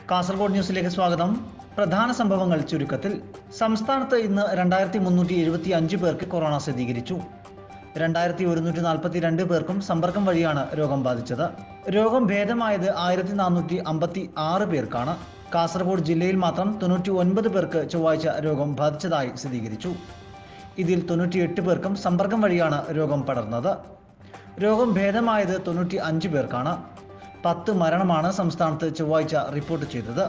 കാസർഗോഡ് ന്യൂസിലേക്ക് സ്വാഗതം പ്രധാന സംഭവങ്ങൾ ചുരുക്കത്തിൽ സംസ്ഥാനത്ത് ഇന്ന് രണ്ടായിരത്തി മുന്നൂറ്റി എഴുപത്തി അഞ്ച് പേർക്ക് കൊറോണ സ്ഥിരീകരിച്ചു രണ്ടായിരത്തി ഒരുന്നൂറ്റി നാൽപ്പത്തി രണ്ട് പേർക്കും സമ്പർക്കം വഴിയാണ് രോഗം ബാധിച്ചത് രോഗം ഭേദമായത് ആയിരത്തി നാനൂറ്റി അമ്പത്തി ആറ് പേർക്കാണ് കാസർഗോഡ് ജില്ലയിൽ മാത്രം തൊണ്ണൂറ്റി ഒൻപത് പേർക്ക് ചൊവ്വാഴ്ച രോഗം ബാധിച്ചതായി സ്ഥിരീകരിച്ചു ഇതിൽ തൊണ്ണൂറ്റിയെട്ട് പേർക്കും സമ്പർക്കം വഴിയാണ് രോഗം പടർന്നത് രോഗം ഭേദമായത് തൊണ്ണൂറ്റി അഞ്ച് പേർക്കാണ് പത്ത് മരണമാണ് സംസ്ഥാനത്ത് ചൊവ്വാഴ്ച റിപ്പോർട്ട് ചെയ്തത്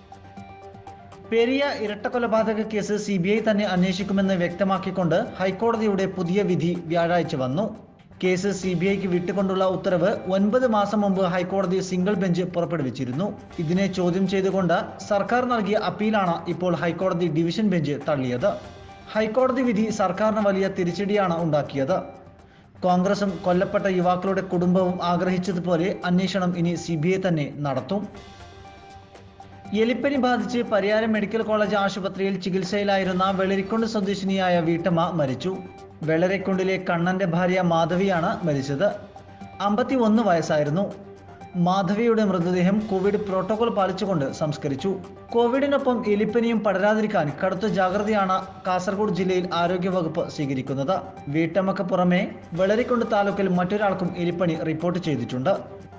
പെരിയ ഇരട്ടക്കൊലപാതക കേസ് സി ബി ഐ തന്നെ അന്വേഷിക്കുമെന്ന് വ്യക്തമാക്കിക്കൊണ്ട് ഹൈക്കോടതിയുടെ പുതിയ വിധി വ്യാഴാഴ്ച വന്നു കേസ് സി ബി ഐക്ക് വിട്ടുകൊണ്ടുള്ള ഉത്തരവ് ഒൻപത് മാസം മുമ്പ് ഹൈക്കോടതി സിംഗിൾ ബെഞ്ച് പുറപ്പെടുവിച്ചിരുന്നു ഇതിനെ ചോദ്യം ചെയ്തുകൊണ്ട് സർക്കാർ നൽകിയ അപ്പീലാണ് ഇപ്പോൾ ഹൈക്കോടതി ഡിവിഷൻ ബെഞ്ച് തള്ളിയത് ഹൈക്കോടതി വിധി സർക്കാരിന് വലിയ തിരിച്ചടിയാണ് ഉണ്ടാക്കിയത് കോൺഗ്രസും കൊല്ലപ്പെട്ട യുവാക്കളുടെ കുടുംബവും ആഗ്രഹിച്ചതുപോലെ അന്വേഷണം ഇനി സി ബി ഐ തന്നെ നടത്തും എലിപ്പനി ബാധിച്ച് പരിയാരം മെഡിക്കൽ കോളേജ് ആശുപത്രിയിൽ ചികിത്സയിലായിരുന്ന വെള്ളരിക്കുണ്ട് സ്വദേശിനിയായ വീട്ടമ്മ മരിച്ചു വെള്ളരിക്കുണ്ടിലെ കണ്ണന്റെ ഭാര്യ മാധവിയാണ് മരിച്ചത് അമ്പത്തി ഒന്ന് വയസ്സായിരുന്നു മാധവിയുടെ മൃതദേഹം കോവിഡ് പ്രോട്ടോകോൾ പാലിച്ചുകൊണ്ട് സംസ്കരിച്ചു കോവിഡിനൊപ്പം എലിപ്പനിയും പടരാതിരിക്കാൻ കടുത്ത ജാഗ്രതയാണ് കാസർഗോഡ് ജില്ലയിൽ ആരോഗ്യവകുപ്പ് സ്വീകരിക്കുന്നത് വീട്ടമ്മക്ക് പുറമെ വെള്ളരിക്കുണ്ട് താലൂക്കിൽ മറ്റൊരാൾക്കും എലിപ്പനി റിപ്പോർട്ട് ചെയ്തിട്ടുണ്ട്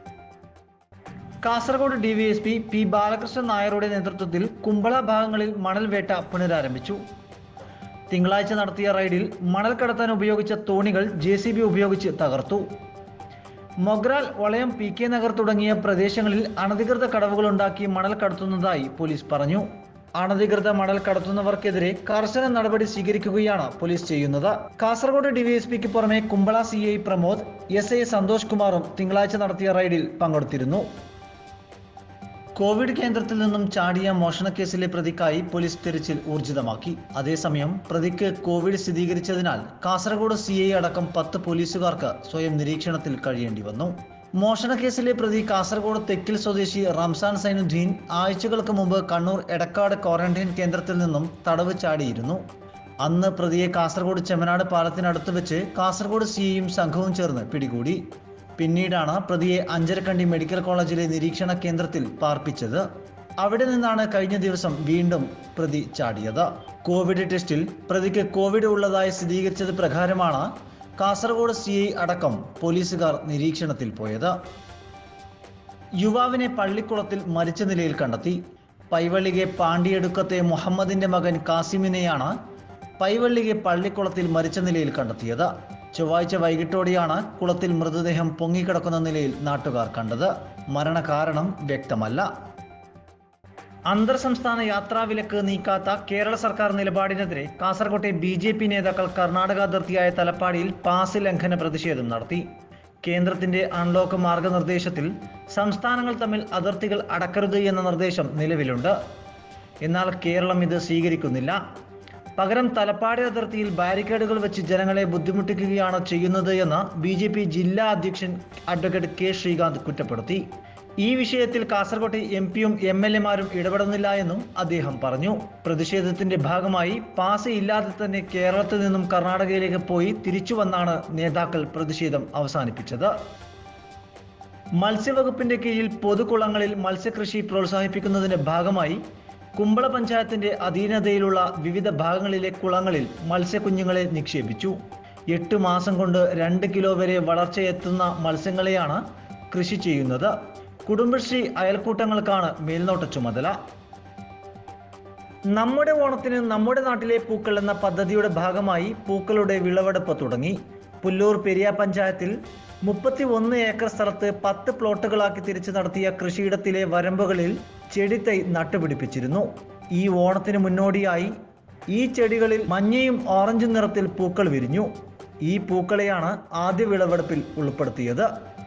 കാസർഗോഡ് ഡിവൈഎസ്പി പി ബാലകൃഷ്ണൻ നായരുടെ നേതൃത്വത്തിൽ കുമ്പള ഭാഗങ്ങളിൽ മണൽ വേട്ട പുനരാരംഭിച്ചു തിങ്കളാഴ്ച നടത്തിയ റൈഡിൽ മണൽ കടത്താൻ ഉപയോഗിച്ച തോണികൾ ജെ സി ബി ഉപയോഗിച്ച് തകർത്തു മൊഗ്രാൽ വളയം പി കെ നഗർ തുടങ്ങിയ പ്രദേശങ്ങളിൽ അനധികൃത കടവുകൾ ഉണ്ടാക്കി മണൽ കടത്തുന്നതായി പോലീസ് പറഞ്ഞു അനധികൃത മണൽ കടത്തുന്നവർക്കെതിരെ കർശന നടപടി സ്വീകരിക്കുകയാണ് പോലീസ് ചെയ്യുന്നത് കാസർഗോഡ് ഡിവൈഎസ്പിക്ക് പുറമെ Kumbla C I Pramod S I Santhosh കുമാറും തിങ്കളാഴ്ച നടത്തിയ റൈഡിൽ പങ്കെടുത്തിരുന്നു കോവിഡ് കേന്ദ്രത്തിൽ നിന്നും ചാടിയ മോഷണക്കേസിലെ പ്രതിക്കായി പോലീസ് തിരച്ചിൽ ഊർജിതമാക്കി അതേസമയം പ്രതിക്ക് കോവിഡ് സ്ഥിരീകരിച്ചതിനാൽ കാസർഗോഡ് സി ഐ അടക്കം പത്ത് പോലീസുകാർക്ക് സ്വയം നിരീക്ഷണത്തിൽ കഴിയേണ്ടി വന്നു മോഷണക്കേസിലെ പ്രതി കാസർഗോഡ് തെക്കിൽ സ്വദേശി റംസാൻ സൈനുദ്ദീൻ ആഴ്ചകൾക്ക് മുമ്പ് കണ്ണൂർ എടക്കാട് ക്വാറന്റൈൻ കേന്ദ്രത്തിൽ നിന്നും തടവ് ചാടിയിരുന്നു അന്ന് പ്രതിയെ കാസർഗോഡ് ചെമ്മനാട് പാലത്തിനടുത്ത് വെച്ച് കാസർഗോഡ് സിയും സംഘവും ചേർന്ന് പിടികൂടി പിന്നീടാണ് പ്രതിയെ അഞ്ചരക്കണ്ടി മെഡിക്കൽ കോളേജിലെ നിരീക്ഷണ കേന്ദ്രത്തിൽ പാർപ്പിച്ചത് അവിടെ നിന്നാണ് കഴിഞ്ഞ ദിവസം വീണ്ടും പ്രതി ചാടിയത് കോവിഡ് ടെസ്റ്റിൽ പ്രതിക്ക് കോവിഡ് ഉള്ളതായി സ്ഥിരീകരിച്ചത് പ്രകാരമാണ് കാസർഗോഡ് സി ഐ അടക്കം പോലീസുകാർ നിരീക്ഷണത്തിൽ പോയത് യുവാവിനെ പള്ളിക്കുളത്തിൽ മരിച്ച നിലയിൽ കണ്ടെത്തി പൈവള്ളികെ പാണ്ടിയെടുക്കത്തെ മുഹമ്മദിന്റെ മകൻ കാസിമിനെയാണ് പൈവള്ളികെ പള്ളിക്കുളത്തിൽ മരിച്ച നിലയിൽ കണ്ടെത്തിയത് ചൊവ്വാഴ്ച വൈകിട്ടോടെയാണ് കുളത്തിൽ മൃതദേഹം പൊങ്ങിക്കിടക്കുന്ന നിലയിൽ നാട്ടുകാർ കണ്ടത് മരണകാരണം വ്യക്തമല്ല അന്തർ സംസ്ഥാന യാത്രാവിലക്ക് നീക്കാത്ത കേരള സർക്കാർ നിലപാടിനെതിരെ കാസർകോട്ടെ ബി ജെ പി നേതാക്കൾ കർണാടക അതിർത്തിയായ തലപ്പാടിയിൽ പാസ് ലംഘന പ്രതിഷേധം നടത്തി കേന്ദ്രത്തിന്റെ അൺലോക്ക് മാർഗനിർദ്ദേശത്തിൽ സംസ്ഥാനങ്ങൾ തമ്മിൽ അതിർത്തികൾ അടക്കരുത് എന്ന നിർദ്ദേശം നിലവിലുണ്ട് എന്നാൽ കേരളം ഇത് സ്വീകരിക്കുന്നില്ല പകരം തലപ്പാടി അതിർത്തിയിൽ ബാരിക്കേഡുകൾ വെച്ച് ജനങ്ങളെ ബുദ്ധിമുട്ടിക്കുകയാണ് ചെയ്യുന്നത് എന്ന് ബി ജെ പി ജില്ലാ അധ്യക്ഷൻ അഡ്വക്കേറ്റ് കെ ശ്രീകാന്ത് കുറ്റപ്പെടുത്തി ഈ വിഷയത്തിൽ കാസർകോട്ടെ എം പിയും എം എൽ എമാരും ഇടപെടുന്നില്ല എന്നും അദ്ദേഹം പറഞ്ഞു പ്രതിഷേധത്തിന്റെ ഭാഗമായി പാസ് ഇല്ലാതെ തന്നെ കേരളത്തിൽ നിന്നും കർണാടകയിലേക്ക് പോയി തിരിച്ചു വന്നാണ് നേതാക്കൾ പ്രതിഷേധം അവസാനിപ്പിച്ചത് മത്സ്യവകുപ്പിന്റെ കീഴിൽ പൊതുകുളങ്ങളിൽ മത്സ്യകൃഷി പ്രോത്സാഹിപ്പിക്കുന്നതിന്റെ ഭാഗമായി കുമ്പള പഞ്ചായത്തിന്റെ അധീനതയിലുള്ള വിവിധ ഭാഗങ്ങളിലെ കുളങ്ങളിൽ മത്സ്യക്കുഞ്ഞുങ്ങളെ നിക്ഷേപിച്ചു എട്ട് മാസം കൊണ്ട് രണ്ട് കിലോ വരെ വളർച്ചയെത്തുന്ന മത്സ്യങ്ങളെയാണ് കൃഷി ചെയ്യുന്നത് കുടുംബശ്രീ അയൽക്കൂട്ടങ്ങൾക്കാണ് മേൽനോട്ട ചുമതല നമ്മുടെ ഓണത്തിന് നമ്മുടെ നാട്ടിലെ പൂക്കൾ എന്ന പദ്ധതിയുടെ ഭാഗമായി പൂക്കളുടെ വിളവെടുപ്പ് തുടങ്ങി പുല്ലൂർ പെരിയ പഞ്ചായത്തിൽ മുപ്പത്തി ഒന്ന് ഏക്കർ സ്ഥലത്ത് പത്ത് പ്ലോട്ടുകളാക്കി തിരിച്ചു നടത്തിയ കൃഷിയിടത്തിലെ വരമ്പുകളിൽ ചെടിത്തൈ നട്ടുപിടിപ്പിച്ചിരുന്നു ഈ ഓണത്തിന് മുന്നോടിയായി ഈ ചെടികളിൽ മഞ്ഞയും ഓറഞ്ചും നിറത്തിൽ പൂക്കൾ വിരിഞ്ഞു ഈ പൂക്കളെയാണ് ആദ്യ വിളവെടുപ്പിൽ ഉൾപ്പെടുത്തിയത്